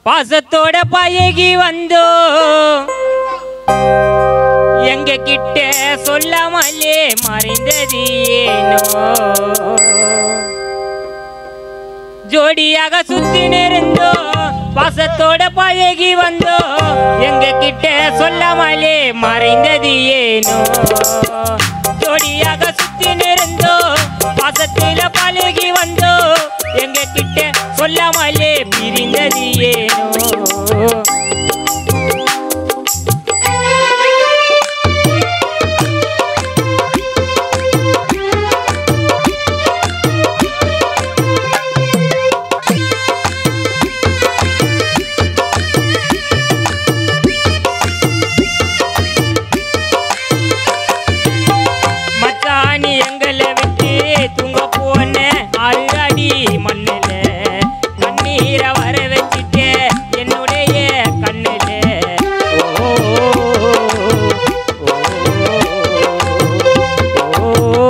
பாசத்தோட பழகி வந்தோ எங்க கிட்ட சொல்லாமலே மறைந்தது ஏனோ ஜோடியாக சுத்தி நிறந்தோ பாசத்தோட பழகி வந்தோ எங்க கிட்ட சொல்லாமலே மறைந்தது ஏனோ ஜோடியாக சுத்தி நிறந்தோ பாசத்தில பழகி வந்தோ எங்க கிட்ட சொல்லாமலே பிரிந்தது ஏனோ மச்சானி எங்களை விட்டு தூங்க போன ஆறு அடி மண்ணில கண்ணீரை வர வச்சுட்டு என்னுடைய கண்ணில ஓ, ஓ,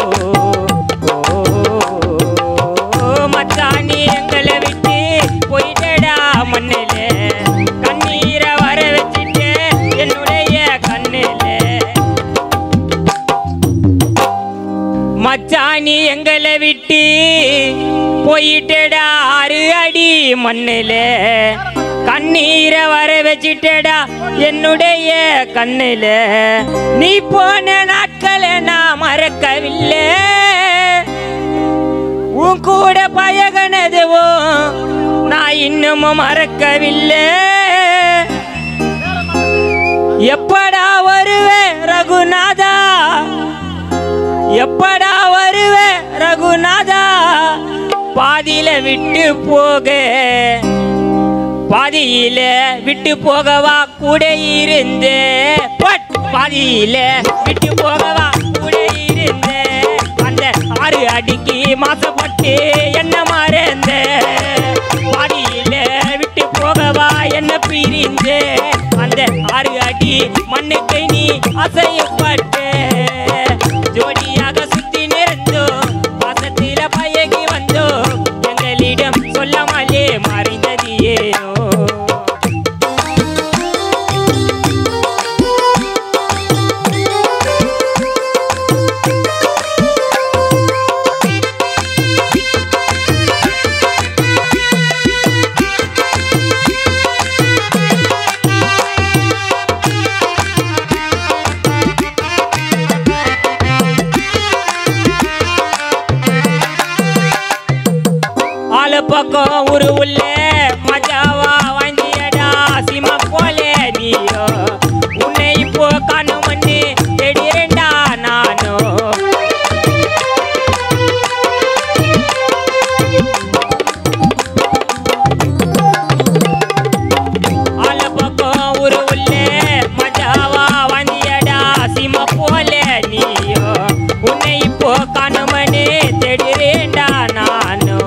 ஓ, மச்சானி எங்களை விட்டு போயிட்டடா மண்ணில கண்ணீரை வர வச்சுட்டு என்னுடைய கண்ணில மச்சானி எங்களை விட்டு போயிட்டடா ஆறு அடி மண்ணுல கண்ணீரை வர வச்சிட்டடா என்னுடைய கண்ணுல நீ போன நாட்களை நான் மறக்கவில்லை உன் கூட பழகனதுவோ நான் இன்னமும் மறக்கவில்லை எப்படா வருவே ரகுநாதா எப்படா வருவே ரகுநாதா பாதியில விட்டு போக பாதியில விட்டு போகவா கூட இருந்து பட் பாதியில விட்டு போகவா கூட இருந்து அந்த ஆறு அடிக்கு மாசப்பட்டு என்ன மறந்த பாதியில விட்டு போகவா என்ன பிரிந்து அந்த ஆறு அடி மண்ணுக்கு நீ அசையப்பட்ட ஜோடியாக சுத்தி நிறந்தோ பாசத்தில பழகி வந்தோ எங்களிடம் சொல்லாமலே மறைந்தது ஏனோ ஆளு பக்கம் ஒரு உள்ள மஜாவா வாங்கியடா சிமா போல நீயோ உன்னை இப்போ காணும் மண்ணு தேடிறேன்டா நானோ ஆளு பக்கம் ஒரு உள்ள மஜாவா வாங்கியடா சிமா போல நீயோ உன்னை இப்போ காணும் மண்ணு தேடிறேன்டா நானோ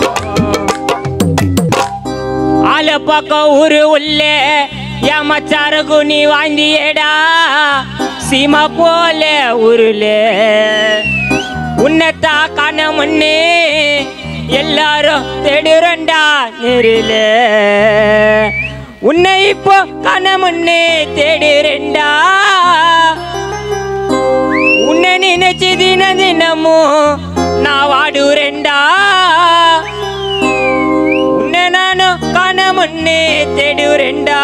ஆள பக்கம் ஊரு உள்ளே ஏமாச்சாரகு நீ வாந்தியடா சீமா போல ஊருல உன்னத்தா காண முன்னே எல்லாரும் தேடுறண்டா நெருல உன்னை இப்போ காண முன்னே தேடுறண்டா உன்னை நினைச்சு தின தினமும் நான் வாடுறேன்டா உன்னை நானும் காண முன்னே தேடுறேன்டா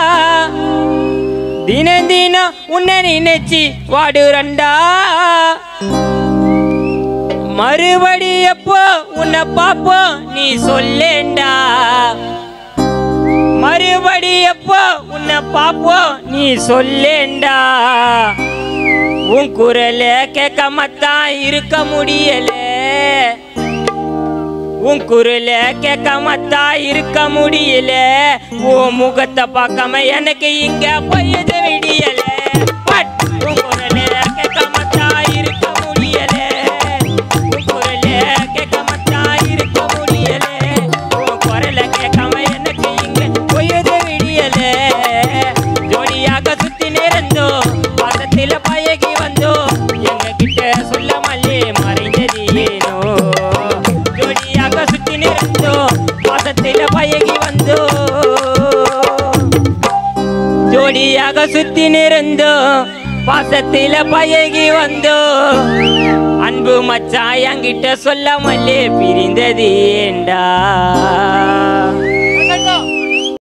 தினம் தினம் உன்னை நினைச்சு வாடுறண்டா மறுபடி எப்போ உன்னை பாப்போம் நீ சொல்லேண்டா மறுபடி எப்போ உன்னை பாப்போம் நீ சொல்லேண்டா உன் குரல கேட்காமத்தான் இருக்க முடியல உன் குரல கேட்காமத்தா இருக்க முடியல உன் முகத்தை பார்க்காம எனக்கு இங்க பொய்யது விடியல பட் உன் குரல கேட்காமத்தா இருக்க முடியல உன் குரல கேட்காமத்தா இருக்க முடியல உன் குரல கேட்காம எனக்கு இங்க பொய்யது விடியல ஜோடியாக சுத்தி நிறந்தோ பாசத்தில பழகி வந்தோ எங்க கிட்ட சொல்லாமலே மறைந்தது ஏனோ ஜோடியாக சுத்தி நிறந்தோ பாசத்தில பழகி வந்தோ ஜோடியாக சுத்தி நிறந்தோம் பாசத்தில பழகி வந்தோம் அன்பு மச்சான் என்கிட்ட சொல்லாமலே பிரிந்தது ஏண்டா